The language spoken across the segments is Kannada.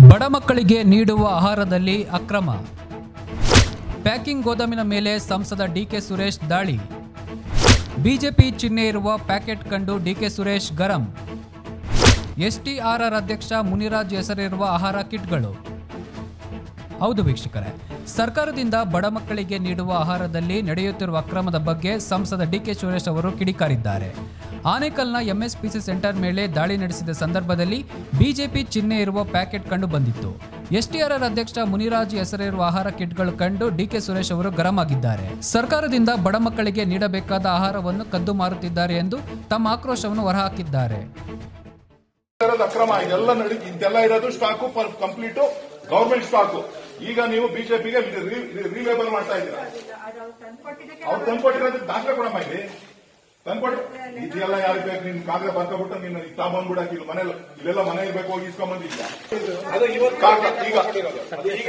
ಬಡ ಮಕ್ಕಳಿಗೆ ನೀಡುವ ಆಹಾರದಲ್ಲಿ ಅಕ್ರಮ ಪ್ಯಾಕಿಂಗ್ ಗೋದಾಮಿನ ಮೇಲೆ ಸಂಸದ ಡಿಕೆ ಸುರೇಶ್ ದಾಳಿ ಬಿಜೆಪಿ ಚಿಹ್ನೆ ಇರುವ ಪ್ಯಾಕೆಟ್ ಕಂಡು ಡಿಕೆ ಸುರೇಶ್ ಗರಂ ಎಸ್ಟಿಆರ್ಆರ್ ಅಧ್ಯಕ್ಷ ಮುನಿರಾಜ್ ಹೆಸರಿರುವ ಆಹಾರ ಕಿಟ್ಗಳು ಹೌದು ವೀಕ್ಷಕರೇ ಸರ್ಕಾರದಿಂದ ಬಡ ಮಕ್ಕಳಿಗೆ ನೀಡುವ ಆಹಾರದಲ್ಲಿ ನಡೆಯುತ್ತಿರುವ ಅಕ್ರಮದ ಬಗ್ಗೆ ಸಂಸದ ಡಿಕೆ ಸುರೇಶ್ ಅವರು ಕಿಡಿಕಾರಿದ್ದಾರೆ ಆನೇಕಲ್ನ ಎಂಎಸ್ಪಿಸಿ ಸೆಂಟರ್ ಮೇಲೆ ದಾಳಿ ನಡೆಸಿದ ಸಂದರ್ಭದಲ್ಲಿ ಬಿಜೆಪಿ ಚಿಹ್ನೆ ಇರುವ ಪ್ಯಾಕೆಟ್ ಕಂಡು ಬಂದಿತ್ತು ಎಸ್ಟಿಆರ್ಆರ್ ಅಧ್ಯಕ್ಷ ಮುನಿರಾಜ್ ಹೆಸರಿರುವ ಆಹಾರ ಕಿಟ್ಗಳು ಕಂಡು ಡಿಕೆ ಸುರೇಶ್ ಅವರು ಗರಂ ಆಗಿದ್ದಾರೆ ಸರ್ಕಾರದಿಂದ ಬಡ ಮಕ್ಕಳಿಗೆ ನೀಡಬೇಕಾದ ಆಹಾರವನ್ನು ಕದ್ದು ಮಾರುತ್ತಿದ್ದಾರೆ ಎಂದು ತಮ್ಮ ಆಕ್ರೋಶವನ್ನು ಹೊರಹಾಕಿದ್ದಾರೆ ಇರೋದು ಅಕ್ರಮ ಇದೆಲ್ಲ ನಡಿ ಇದೆಲ್ಲ ಇರೋದು ಸ್ಟಾಕು ಕಂಪ್ಲೀಟ್ ಗವರ್ಮೆಂಟ್ ಸ್ಟಾಕು ಈಗ ನೀವು ಬಿಜೆಪಿಗೆ ರಿಲೇಬಲ್ ಮಾಡ್ತಾ ಇದ್ದೀರಾ ಅವ್ರು ತಂದ್ಕೊಟ್ಟಿರೋದಕ್ಕೆ ದಾಖಲೆ ಕೊಡಮ್ಮ ಇಲ್ಲಿ ತಂದ್ಕೊಟ್ಟು ಇದೆಲ್ಲ ಯಾರಿಗೆ ಬೇಕು ನಿನ್ ಕಾಗದ ಬರ್ಕೊಬಿಟ್ಟು ನೀನು ತಗೊಂಡ್ಬಿಡಕ್ ಇಲ್ಲಿ ಮನೇಲಿ ಇಲ್ಲೆಲ್ಲ ಮನೆ ಇರ್ಬೇಕು ಹೋಗಿ ಇಸ್ಕೊಂಬಂದಿದ್ಯಾ ಈಗ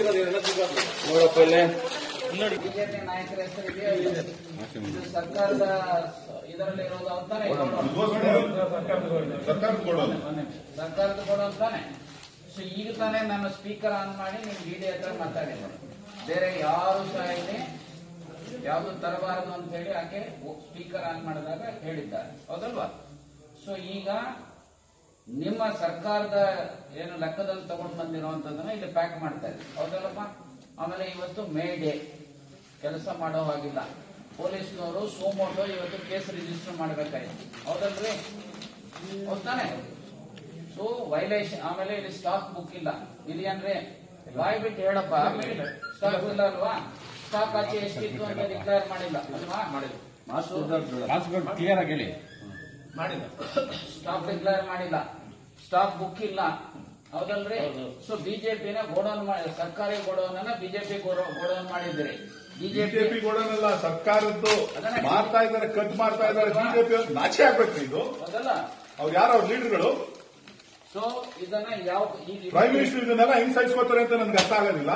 ಬಿಜೆಪಿ ನಾಯಕರ ಹೆಸರಿಗೆ ಇದು ಸರ್ಕಾರದ ಇದರಲ್ಲಿ ಇರೋದು ಅಂತಾನೆ ಸರ್ಕಾರ ಕೊಡೋದು ಸರ್ಕಾರದ ಕೊಡು ಅಂತಾನೆ ಸೊ ಈಗ ತಾನೇ ನಾನು ಸ್ಪೀಕರ್ ಆನ್ ಮಾಡಿ ನಿಮ್ ಡಿಡಿ ಹತ್ರ ಮಾತಾಡಿದ್ದೆ ಬೇರೆ ಯಾರು ಸಹ ಇಲ್ಲಿ ಯಾವುದು ತರಬಾರದು ಅಂತ ಹೇಳಿ ಆಕೆ ಸ್ಪೀಕರ್ ಆನ್ ಮಾಡಿದಾಗ ಹೇಳಿದ್ದಾರೆ ಹೌದಲ್ವಾ ಸೊ ಈಗ ನಿಮ್ಮ ಸರ್ಕಾರದ ಏನು ಲೆಕ್ಕದಲ್ಲಿ ತಗೊಂಡು ಬಂದಿರುವಂತದನ್ನ ಇಲ್ಲಿ ಪ್ಯಾಕ್ ಮಾಡ್ತಾ ಇದ್ದೀವಿ ಹೌದಲ್ಲಪ್ಪ ಆಮೇಲೆ ಇವತ್ತು ಮೇ ಡೇ ಕೆಲಸ ಮಾಡೋ ಹಾಗಿಲ್ಲ ಪೊಲೀಸ್ನವರು ಸೋಮೋಟೋ ಇವತ್ತು ಕೇಸ್ ರಿಜಿಸ್ಟರ್ ಮಾಡಬೇಕಾಯ್ತು ಹೌದಲ್ರಿ ಹೌದಾನೆ ಸೊ ವೈಲೇಷನ್ ಆಮೇಲೆ ಇಲ್ಲಿ ಸ್ಟಾಕ್ ಬುಕ್ ಇಲ್ಲ ಇಲ್ಲಿ ಅಂದ್ರೆ ಬಾಯ್ ಬಿಟ್ಟು ಹೇಳಪ್ಪ ಸ್ಟಾಕ್ ಇಲ್ಲ ಅಲ್ವಾ ಸ್ಟಾಕ್ ಆಚೆ ಎಷ್ಟಿತ್ತು ಅಂತ ಡಿಕ್ಲೇರ್ ಮಾಡಿಲ್ಲ ಅಲ್ವಾ ಪಾಸ್ವರ್ಡ್ ಕ್ಲಿಯರ್ ಆಗಿ ಹೇಳಿ ಸ್ಟಾಕ್ ಡಿಕ್ಲೇರ್ ಮಾಡಿಲ್ಲ ಸ್ಟಾಕ್ ಬುಕ್ ಇಲ್ಲ ಹೌದಲ್ರಿ ಸೊ ಬಿಜೆಪಿನ ಗೋಡೌನ್ ಮಾಡಿ ಸರ್ಕಾರಿ ಗೋಡೌನ್ ಅನ್ನ ಬಿಜೆಪಿ ಗೋಡೌನ್ ಮಾಡಿದ್ರಿ ಬಿಜೆಪಿ ಬಿಜೆಪಿ ಕೊಡೋನಲ್ಲ ಸರ್ಕಾರದ್ದು ಮಾಡ್ತಾ ಇದ್ದಾರೆ ಕಟ್ ಮಾಡ್ತಾ ಇದ್ದಾರೆ ಬಿಜೆಪಿ ನಾಚೆ ಆಗ್ಬೇಕು ಇದು ಹೌದಲ್ಲ ಅವ್ರು ಯಾರು ಅವ್ರ ಲೀಡರ್ಗಳು ಸೊ ಇದನ್ನ ಯಾವ ಈ ಪ್ರೈಮ್ ಮಿನಿಸ್ಟರ್ ಇದನ್ನೆಲ್ಲ ಹೆಂಗ್ ಸಹಿಸ್ಕೋತಾರೆ ಅಂತ ನನ್ಗೆ ಅರ್ಥ ಆಗೋದಿಲ್ಲ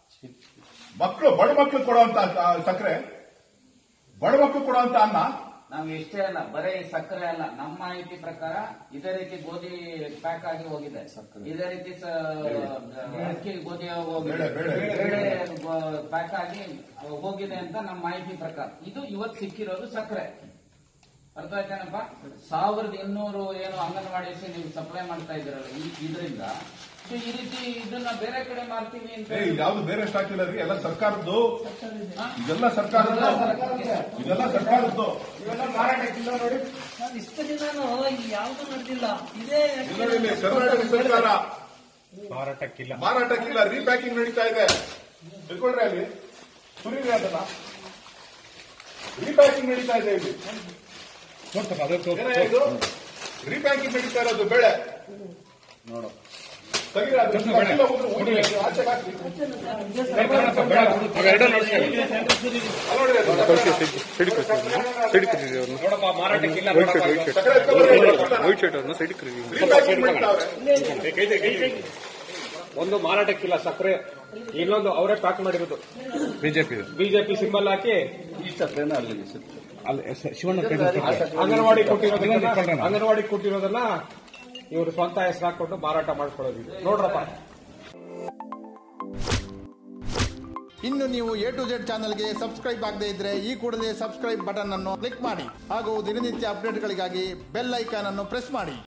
ಮಕ್ಕಳು ಬಡ ಮಕ್ಕಳು ಕೊಡುವಂತ ಸಕ್ಕರೆ ಬಡ ಮಕ್ಕಳು ಕೊಡುವಂತ ಅನ್ನ ನಮ್ಗೆ ಇಷ್ಟೇ ಅಲ್ಲ ಬರೀ ಸಕ್ಕರೆ ಅಲ್ಲ ನಮ್ಮ ಮಾಹಿತಿ ಪ್ರಕಾರ ಇದೇ ರೀತಿ ಗೋಧಿ ಪ್ಯಾಕ್ ಆಗಿ ಹೋಗಿದೆ ಇದೇ ರೀತಿ ಸ- ಅಕ್ಕಿ ಗೋಧಿ ಹೋಗಿದೆ ಬೇಳೆ, ಬೇಳೆ. ಬೇಳೆ ಪ್ಯಾಕ್ ಆಗಿ ಹೋಗಿದೆ ಅಂತ ನಮ್ಮ ಮಾಹಿತಿ ಪ್ರಕಾರ ಇದು ಇವತ್ತು ಸಿಕ್ಕಿರೋದು ಸಕ್ಕರೆ ಅರ್ಥ ಆಯ್ತೇನಪ್ಪ ಸಾವಿರದ ಇನ್ನೂರು ಏನು ಅಂಗನವಾಡಿ ನೀವು ಸಪ್ಲೈ ಮಾಡ್ತಾ ಇದ್ದೀರಲ್ಲ ಈ- ಇದರಿಂದ ಸೊ ಈ ರೀತಿ ಇದನ್ನ ಬೇರೆ ಕಡೆ ಮಾರ್ತೀವಿ ಅಂತ ಏ, ಯಾವ್ದು ಬೇರೆ ಸ್ಟಾಕ್ ಇಲ್ಲ ರೀ ಎಲ್ಲ ಸರ್ಕಾರದ್ದು ಹಾ? ಇದೆಲ್ಲ ಸರ್ಕಾರದ್ದು ಇದೆಲ್ಲ ಸರ್ಕಾರದ್ದು ಇವೆಲ್ಲ ಮಾರಾಟಕ್ಕಿಲ್ಲ ನೋಡಿ ನಾನು ಇಷ್ಟು ದಿನಾನು ಇಲ್ಲಿ ಯಾವ್ದು ನಡೆದಿಲ್ಲ ಇದೇ ಇಲ್ಲಿ ನೋಡಿ ಇಲ್ಲಿ ಕರ್ನಾಟಕ ಸರ್ಕಾರ ಮಾರಾಟಕ್ಕಿಲ್ಲ ಮಾರಾಟಕ್ಕಿಲ್ಲ ರೀಪ್ಯಾಕಿಂಗ್ ನಡೀತಾ ಇದೆ ತಿಳ್ಕೊಂಡ್ರೆ ಅಲ್ಲಿ ಸುರೀರಿ ಅದನ್ನ ರೀಪ್ಯಾಕಿಂಗ್ ನಡೀತಾ ಇದೆ ಇಲ್ಲಿ ತೋರ್ಸಪ್ಪ ಅದು ತೋರ್ಸು. ಏನೇ ಇದು ರೀಪ್ಯಾಕಿಂಗ್ ನಡೀತಾ ಇರೋದು ಬೆಳೆ ನೋಡು ತೆಗೀರಿ ಅದು. ತೋರ್ಸು ಬೇಡ. ಇಲ್ಲ, ಹೋಗ್ರಿ, ಹೋಗ್ರಿ, ಆಚೆಗೆ ಹಾಕಿ. ಕರ್ನಾಟಕ ಬೇಡ, ಅವೆರಡೂ ನಡೆಸ್ಕೊಳ್ಳಿ. ಅಲ್ಲಿ ನೋಡ್ರಿ ಅದು. ನೋಡಪ್ಪ ಮಾರಾಟಕ್ಕಿಲ್ಲ ನೋಡಪ್ಪ ಇದು. ಸಕ್ಕರೆ ಎತ್ಕೊಂಡ್ಬರ್ರಿ. ರೀಪ್ಯಾಕಿಂಗ್ ನಡೀತಾವ್ರೆ. ಕೈ ತೆಗಿ, ಕೈ ತೆಗಿ. ಒಂದು ಮಾರಾಟಕ್ಕಿಲ್ಲ ಸಕ್ಕರೆ ಇನ್ನೊಂದು ಅವರೇ ಪ್ಯಾಕ್ ಮಾಡಿರೋದು ಬಿಜೆಪಿ ಬಿಜೆಪಿ ಸಿಂಬಲ್ ಹಾಕಿ ಅಲ್ಲಿ ಶಿವಣ್ಣ ಅಂಗನವಾಡಿ ಕೊಟ್ಟಿರೋದನ್ನ ಅಂಗನವಾಡಿ ಕೊಟ್ಟಿರೋದನ್ನ ಇವರು ಸ್ವಂತ ಹೆಸರು ಹಾಕೊಂಡು ಮಾರಾಟ ಮಾಡ್ಕೊಳ್ಳೋದು ಇದು. ನೋಡ್ರಪ್ಪ ಇನ್ನು ನೀವು ಎ ಟು ಜೆಡ್ ಚಾನಲ್ಗೆ ಸಬ್ಸ್ಕ್ರೈಬ್ ಆಗದೇ ಇದ್ರೆ ಈ ಕೂಡಲೇ ಸಬ್ಸ್ಕ್ರೈಬ್ ಬಟನ್ ಅನ್ನು ಕ್ಲಿಕ್ ಮಾಡಿ ಹಾಗೂ ದಿನನಿತ್ಯ ಅಪ್ಡೇಟ್ಗಳಿಗಾಗಿ ಬೆಲ್ ಐಕಾನ್ ಅನ್ನು ಪ್ರೆಸ್ ಮಾಡಿ